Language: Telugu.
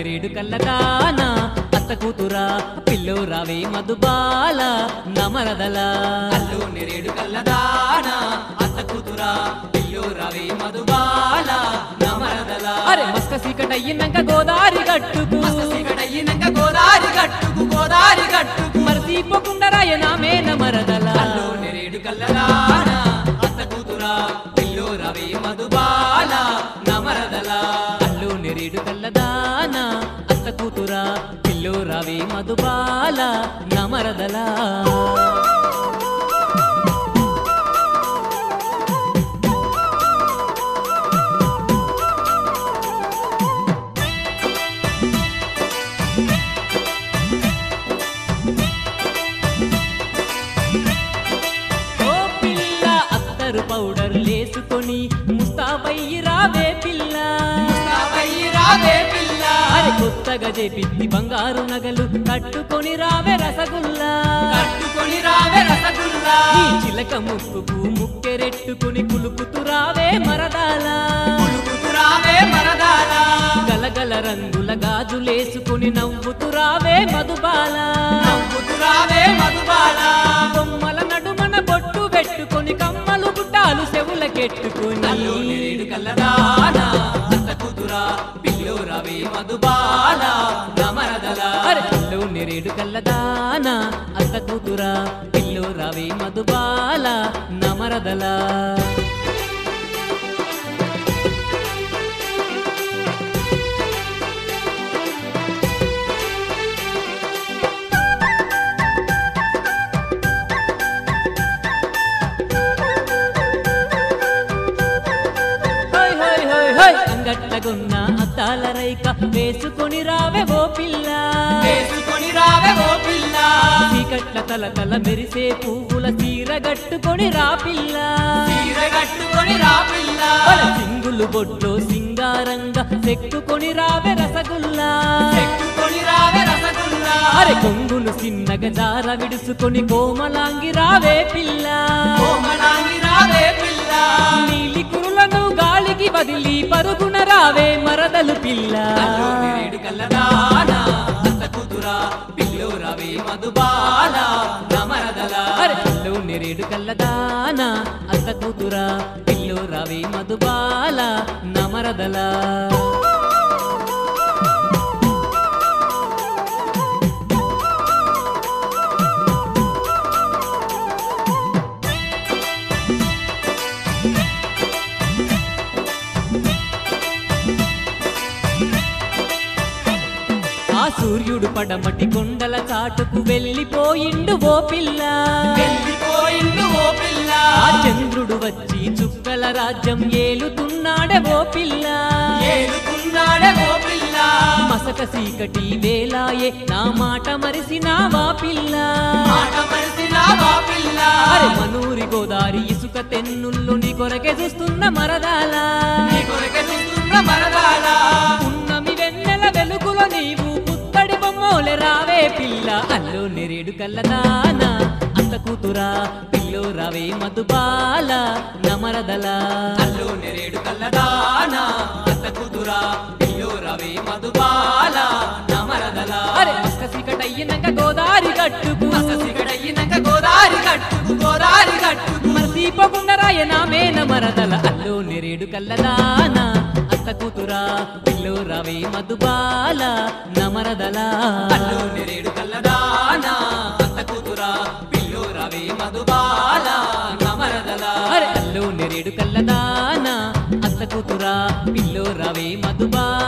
నెరేడు కల్లదానా అత్త కూతురా పిల్లో రావే మధుబాల నమరదల అల్లు నెరేడు కల్లదానా అత్త కూతురా పిల్లు రవి మధుబాల నమరదల అరే మస్క సీకట అయ్యినాక గోదారి గట్టుకు మస్త సీకటయ్యినంక గోదారి గట్టుకు గోదారి గట్టుకు మరసీపోకుండా రాయనామే నమరదల అల్లు నెరేడు కల్లదానా అత్త కూతురా పిల్లు రవి మధుబాల నమరదల అల్లు నెరేడు కల్లదానా అత్త కూతురా పిల్లో రావే మధుబాల నమరదల ఓ పిల్ల అత్తరు పౌడర్ లేసుకొని ముస్తాబయ్యి రావే పిల్ల రావయ్యి రావే పిల్ల అరే కొత్తగా చేపిత్తి బంగారు నగలు కట్టుకొని రావే రసగుల్లా కట్టుకొని రావే రసగుల్లా నీ చిలక ముక్కుకు ముక్కెరెట్టుకొని కులుకుతూ రావే మరదాల పులుకుతు రావే మరదాల గలగల రంగుల గాజులేసుకొని నవ్వుతూ రావే మధుబాల నవ్వుతు రావే మధుబాల బొమ్మల నడుమన బొట్టు పెట్టుకొని కమ్మలు గుట్టాలు చెవులకెట్టుకొని అల్లు నెరేడు కల్లదానా అత్త కూతురా పిల్లు రవి మధుబాల నమరదల అరే పిల్లో నెరేడు కల్లదానా అత్త కూతురా పిల్లో రవి మధుబాల నమరదల హోయ్ హోయ్ హోయ్ హోయ్ అంగట్లగున్న అద్దాల రైక వేసుకొని రావే ఓ పిల్ల వేసుకొని రావే ఓ పిల్ల చీకట్ల తల తల మెరిసే పువ్వుల చీర గట్టుకొని రా పిల్ల చీర కట్టుకొని రా పిల్ల ఒల సింగులు బొడ్లో సింగారంగా చెక్కుకొని రావే రసగుల్లా చెక్కుకొని రావే రసగుల్లా అరే కొంగును చిన్నగా జార విడుసుకొని కోమలాంగి రావే పిల్ల కోమలాంగి రావే పిల్ల నీలి కురులను గాలికి వదిలి పరుగున రావే మరదలు పిల్ల అల్లు నెరేడు కల్లదానా అత్త కూతురా పిల్లు రవి మధుబాల నమరదల అరే పిల్లో నెరేడు కల్లదానా అత్త కూతురా పిల్లో రవి మధుబాల నమరదల ఆ సూర్యుడు పడమటి కొండల చాటుకు వెళ్ళిపోయిండు ఓ పిల్ల వెళ్ళిపోయిండు ఓ పిల్ల ఆ చంద్రుడు వచ్చి చుక్కల రాజ్యం ఏలుతున్నాడే ఓ పిల్ల ఏలుకున్నాడే ఓ పిల్ల మసక సీకటి వేలాయే నా మాట మరిసినావా పిల్ల మాట మరిసినావా పిల్ల అరే మనూరి గోదారి ఇసుక తెన్నుల్లో నీ కొరకే చూస్తున్న మరదాల నీ కొరకే చూస్తున్న మరదాల ఉన్నమి వెన్నెల వెలుగులో నీవు పుత్తడి బొమ్మోలే రావే పిల్ల అల్లు నెరేడు కల్లదానా అత్త కూతురా పిల్లో రావే మధుబాల నమరదల అల్లు నెరేడు కల్లదానా అత్త కూతురా పిల్లు రవి మధుబాల నమరదల అరే మస్క సీకటయ్యినాక గోదారి గట్టుకు సిగడయ్యినాక గోదారి గట్టుకు గోదారి గట్టుకు మరసీపోకుండా రాయనా మేన మరదల అల్లు నెరేడు కల్లదానా అత్త కూతురా పిల్లో రావే మధుబాల నమరదల అల్లు నెరేడు కల్లదానా అత్త కూతురా పిల్లు రవి మధుబాల నమరదల అరే అల్లు నెరేడు కల్లదానా అత్త కూతురా పిల్లో రావే మధుబాల